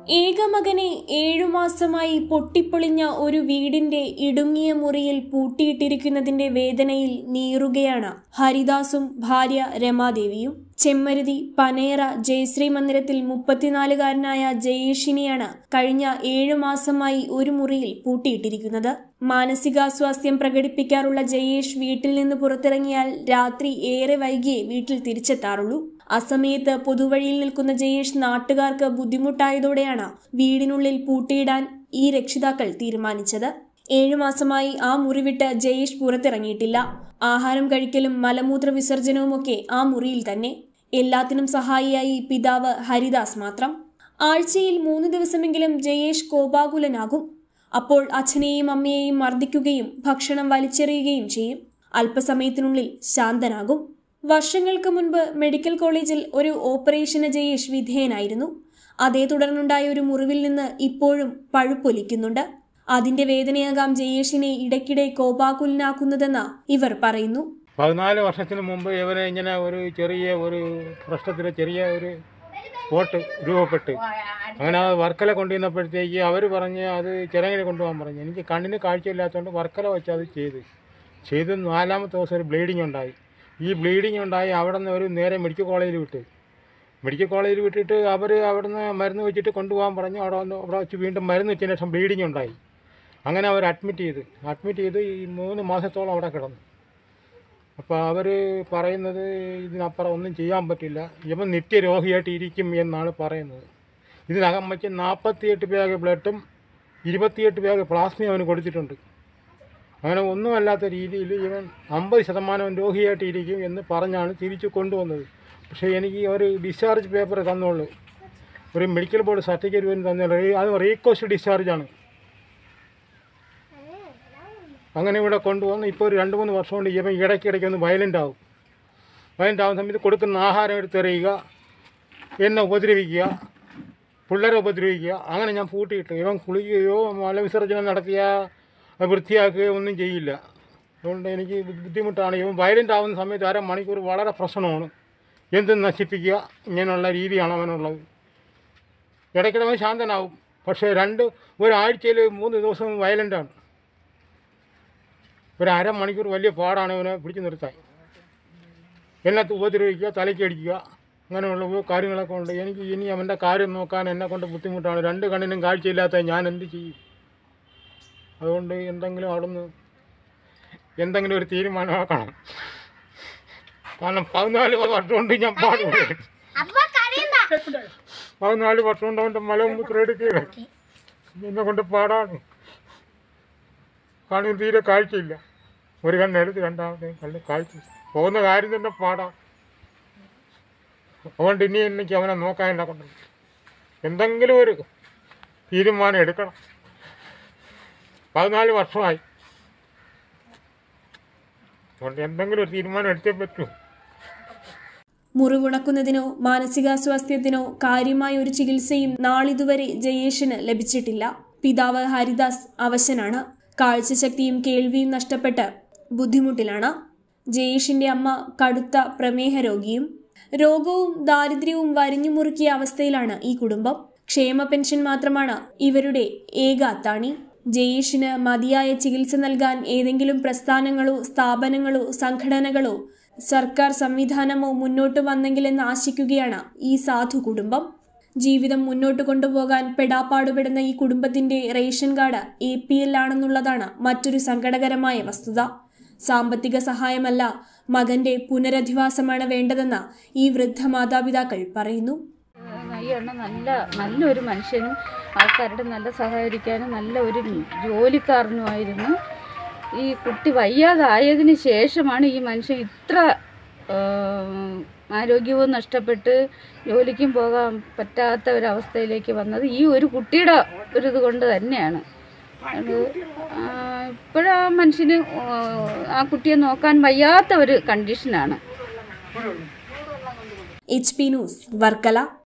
ഏകമകനെ ഏഴുമാസമായി പൊട്ടിപ്പൊളിഞ്ഞ ഒരു വീടിന്റെ ഇടുങ്ങിയ മുറിയിൽ പൂട്ടിയിട്ടിരിക്കുന്നതിന്റെ വേദനയിൽ നീറുകയാണ് ഹരിദാസും ഭാര്യ രമാദേവിയും ചെമ്മരുതി പനയറ ജയശ്രീ മന്ദിരത്തിൽ മുപ്പത്തിനാലുകാരനായ ജയേഷിനെയാണ് കഴിഞ്ഞ ഏഴു മാസമായി ഒരു മുറിയിൽ പൂട്ടിയിട്ടിരിക്കുന്നത് മാനസികാസ്വാസ്ഥ്യം പ്രകടിപ്പിക്കാറുള്ള ജയേഷ് വീട്ടിൽ നിന്ന് പുറത്തിറങ്ങിയാൽ രാത്രി ഏറെ വൈകിയേ വീട്ടിൽ തിരിച്ചെത്താറുള്ളൂ അസമയത്ത് പൊതുവഴിയിൽ നിൽക്കുന്ന ജയേഷ് നാട്ടുകാർക്ക് ബുദ്ധിമുട്ടായതോടെയാണ് വീടിനുള്ളിൽ പൂട്ടിയിടാൻ ഈ രക്ഷിതാക്കൾ തീരുമാനിച്ചത് ഏഴുമാസമായി ആ മുറി വിട്ട് ജയേഷ് പുറത്തിറങ്ങിയിട്ടില്ല ആഹാരം കഴിക്കലും മലമൂത്ര വിസർജനവുമൊക്കെ ആ മുറിയിൽ തന്നെ എല്ലാത്തിനും സഹായിയായി പിതാവ് ഹരിദാസ് മാത്രം ആഴ്ചയിൽ മൂന്ന് ദിവസമെങ്കിലും ജയേഷ് കോപാകുലനാകും അപ്പോൾ അച്ഛനെയും അമ്മയെയും മർദ്ദിക്കുകയും ഭക്ഷണം വലിച്ചെറിയുകയും ചെയ്യും അല്പസമയത്തിനുള്ളിൽ ശാന്തനാകും വർഷങ്ങൾക്ക് മുൻപ് മെഡിക്കൽ കോളേജിൽ ഒരു ഓപ്പറേഷന് ജയേഷ് വിധേയനായിരുന്നു അതേ തുടർന്നുണ്ടായ ഒരു മുറിവിൽ നിന്ന് ഇപ്പോഴും പഴുപ്പൊലിക്കുന്നുണ്ട് അതിന്റെ വേദനയാകാം ജയേഷിനെ ഇടയ്ക്കിടെ കോപാകുലനാക്കുന്നതെന്ന് ഇവർ പറയുന്നു പതിനാല് വർഷത്തിന് മുമ്പ് ഇവരെ ഇങ്ങനെ ഒരു ചെറിയ ഒരു പ്രശ്നത്തിൽ ചെറിയ ഒരു സ്പോട്ട് രൂപപ്പെട്ട് അങ്ങനെ ആ വർക്കല കൊണ്ടുവന്നപ്പോഴത്തേക്ക് അവർ പറഞ്ഞ് അത് ചിറങ്ങിൽ കൊണ്ടുപോകാൻ പറഞ്ഞു എനിക്ക് കണ്ണിന് കാഴ്ചയില്ലാത്തതുകൊണ്ട് വർക്കല വെച്ച് അത് ചെയ്ത് ചെയ്ത് നാലാമത്തെ ദിവസം ഒരു ബ്ലീഡിങ് ഉണ്ടായി ഈ ബ്ലീഡിങ് ഉണ്ടായി അവിടെ നിന്ന് ഒരു നേരെ മെഡിക്കൽ കോളേജിൽ വിട്ട് മെഡിക്കൽ കോളേജിൽ വിട്ടിട്ട് അവർ അവിടെ നിന്ന് മരുന്ന് വെച്ചിട്ട് കൊണ്ടുപോകാൻ പറഞ്ഞു അവിടെ വന്ന് അവിടെ വെച്ച് വീണ്ടും മരുന്ന് വെച്ചതിന് ശേഷം ബ്ലീഡിങ് ഉണ്ടായി അങ്ങനെ അവർ അഡ്മിറ്റ് ചെയ്ത് അഡ്മിറ്റ് ചെയ്ത് ഈ മൂന്ന് മാസത്തോളം അവിടെ കിടന്നു അപ്പോൾ അവർ പറയുന്നത് ഇതിനപ്പുറം ഒന്നും ചെയ്യാൻ പറ്റില്ല ഇവൻ നിത്യരോഗിയായിട്ട് ഇരിക്കും എന്നാണ് പറയുന്നത് ഇതിനകം വെച്ച് നാൽപ്പത്തിയെട്ട് ബാഗ് ബ്ലഡും ഇരുപത്തിയെട്ട് ബാഗ് പ്ലാസ്മയും അവന് കൊടുത്തിട്ടുണ്ട് അങ്ങനെ ഒന്നുമല്ലാത്ത രീതിയിൽ ഇവൻ അമ്പത് ശതമാനം രോഗിയായിട്ട് ഇരിക്കും എന്ന് പറഞ്ഞാണ് തിരിച്ചു കൊണ്ടുവന്നത് പക്ഷേ എനിക്ക് ഒരു ഡിസ്ചാർജ് പേപ്പർ തന്നുള്ളൂ ഒരു മെഡിക്കൽ ബോർഡ് സർട്ടിഫിക്കറ്റ് പോലും തന്നുള്ളൂ അത് റീകോസ്റ്റ് ഡിസ്ചാർജാണ് അങ്ങനെ ഇവിടെ കൊണ്ടുവന്ന് ഇപ്പോൾ ഒരു രണ്ട് മൂന്ന് വർഷം കൊണ്ട് ഇവൻ ഇടയ്ക്കിടയ്ക്ക് ഒന്ന് വയലൻ്റ് ആവും വയലൻ്റ് ആവുന്ന സമയത്ത് കൊടുക്കുന്ന ആഹാരം എടുത്തെറിയുക എന്നെ ഉപദ്രവിക്കുക പിള്ളേരെ ഉപദ്രവിക്കുക അങ്ങനെ ഞാൻ പൂട്ടിയിട്ട് ഇവൻ കുളിക്കുകയോ മലവിസർജനം നടത്തിയ വൃത്തിയാക്കുകയോ ഒന്നും ചെയ്യില്ല അതുകൊണ്ട് എനിക്ക് ബുദ്ധിമുട്ടാണ് ഇവൻ വയലൻ്റ് ആവുന്ന സമയത്ത് അര മണിക്കൂർ വളരെ പ്രശ്നമാണ് എന്തും നശിപ്പിക്കുക ഇങ്ങനെയുള്ള രീതിയാണ് അവനുള്ളത് ഇടയ്ക്കിടെ അവൻ ശാന്തനാവും പക്ഷേ രണ്ട് ഒരാഴ്ചയിൽ മൂന്ന് ദിവസം വയലൻ്റാണ് ഒരു അരമണിക്കൂർ വലിയ പാടാണ് ഇവനെ പിടിച്ചു നിർത്താൻ എന്നെ ഉപദ്രവിക്കുക തലയ്ക്ക് അടിക്കുക അങ്ങനെയുള്ള ഉപ- കാര്യങ്ങളൊക്കെ ഉണ്ട് എനിക്ക് ഇനി അവൻ്റെ കാര്യം നോക്കാൻ എന്നെ കൊണ്ട് ബുദ്ധിമുട്ടാണ് രണ്ട് കണ്ണിനും കാഴ്ചയില്ലാത്ത ഞാൻ എന്ത് ചെയ്യും അതുകൊണ്ട് എന്തെങ്കിലും അവിടുന്ന് എന്തെങ്കിലും ഒരു തീരുമാനമാക്കണം കാരണം പതിനാല് വർഷം കൊണ്ട് ഞാൻ പാടുപെടും പതിനാല് വർഷം കൊണ്ട് അവൻ്റെ മലമൂത്രം എടുക്കുക എന്നെ കൊണ്ട് പാടാണ് കണ്ണിന് തീരെ കാഴ്ചയില്ല ഒരു കണ്ണെടുത്ത് രണ്ടാമത്തെ കണ്ണ് കാഴ്ച പോകുന്ന കാര്യം തന്നെ പാടാം അതുകൊണ്ട് ഇനി എനിക്ക് അവനെ നോക്കാൻ എന്നെ കൊണ്ട് എന്തെങ്കിലും ഒരു തീരുമാനം എടുക്കണം പതിനാല് വർഷമായി അതുകൊണ്ട് എന്തെങ്കിലും ഒരു തീരുമാനം എടുത്തേ പറ്റൂ മുറിവുണക്കുന്നതിനോ മാനസികാസ്വാസ്ഥ്യത്തിനോ കാര്യമായ ഒരു ചികിത്സയും നാളിതുവരെ ജയേഷിന് ലഭിച്ചിട്ടില്ല പിതാവ് ഹരിദാസ് അവശനാണ് കാഴ്ചശക്തിയും കേൾവിയും നഷ്ടപ്പെട്ട് ബുദ്ധിമുട്ടിലാണ് ജയേഷിന്റെ അമ്മ കടുത്ത പ്രമേഹ രോഗിയും രോഗവും ദാരിദ്ര്യവും വരിഞ്ഞു മുറുക്കിയ അവസ്ഥയിലാണ് ഈ കുടുംബം ക്ഷേമ പെൻഷൻ മാത്രമാണ് ഇവരുടെ ഏക അത്താണി ജയേഷിന് മതിയായ ചികിത്സ നൽകാൻ ഏതെങ്കിലും പ്രസ്ഥാനങ്ങളോ സ്ഥാപനങ്ങളോ സംഘടനകളോ സർക്കാർ സംവിധാനമോ മുന്നോട്ട് വന്നെങ്കിലെന്ന് ആശിക്കുകയാണ് ഈ സാധു കുടുംബം ജീവിതം മുന്നോട്ട് കൊണ്ടുപോകാൻ പെടാപ്പാടുപെടുന്ന ഈ കുടുംബത്തിന്റെ ration card A P L ആണെന്നുള്ളതാണ് മറ്റൊരു സങ്കടകരമായ വസ്തുത സാമ്പത്തിക സഹായമല്ല മകന്റെ പുനരധിവാസമാണ് വേണ്ടതെന്ന് ഈ വൃദ്ധ മാതാപിതാക്കൾ പറയുന്നു ഈ അണ്ണ നല്ല നല്ലൊരു മനുഷ്യനും ആൾക്കാരുടെ നല്ല സഹകരിക്കാനും നല്ല ഒരു ജോലിക്കാരനുമായിരുന്നു ഈ കുട്ടി വയ്യാതായതിന് ശേഷമാണ് ഈ മനുഷ്യൻ ഇത്ര ആ, ആരോഗ്യവും നഷ്ടപ്പെട്ട് ജോലിക്കും പോകാൻ പറ്റാത്ത ഒരവസ്ഥയിലേക്ക് വന്നത് ഈ ഒരു കുട്ടിയുടെ ഒരു ഇത് കൊണ്ട് തന്നെയാണ് അത് ഇപ്പോഴാ മനുഷ്യന് ആ, ആ കുട്ടിയെ നോക്കാൻ വയ്യാത്ത ഒരു കണ്ടീഷനാണ് എച്ച് പി ന്യൂസ് വർക്കല